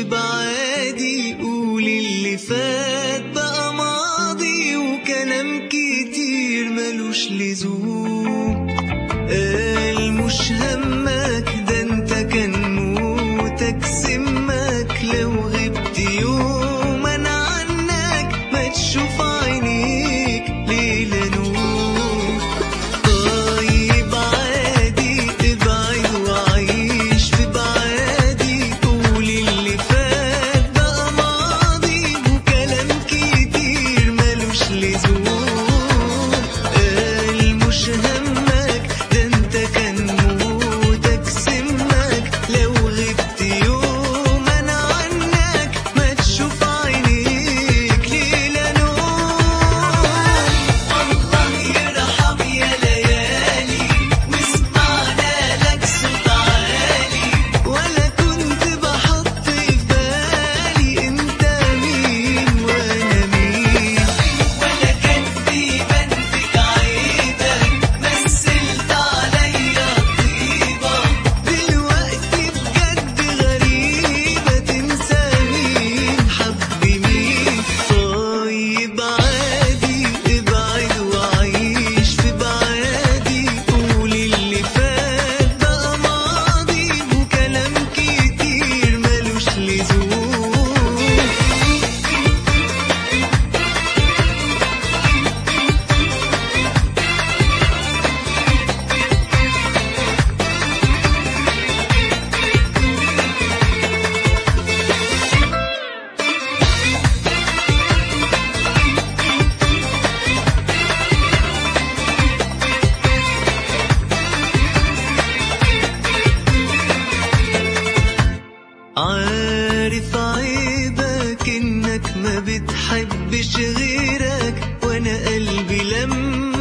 بعادي قول اللي فات بقى ماضي وكلام كتير ملوش لزوم قال مش همك ده انت كان موتك سمك لو غبت يوم انا عنك ما تشوف عينيك ليلة نور طيب عادي ابعد وعيش في بعادي قول اللي فات بقى ماضي وكلام كتير ملوش لزوم قال مش همك ده انت كان موتك سمك لو غبت يوم انا عنك ما تشوف عينيك ليلة نور الله يرحم يا ليالي واسمعنا لك صوت عالي ولا كنت بحط في بالي انت مين وانا مين ولا كان في بنتك عيدك مثلت عليا طيبة دلوقتي بجد غريبة تنسى مين حب مين طيب عادي ابعد وعيش في بعادي قول اللي فات بقى ماضي وكلام كتير ملوش لزوم عارف عيبك انك ما بتحبش غيرك وانا قلبي لما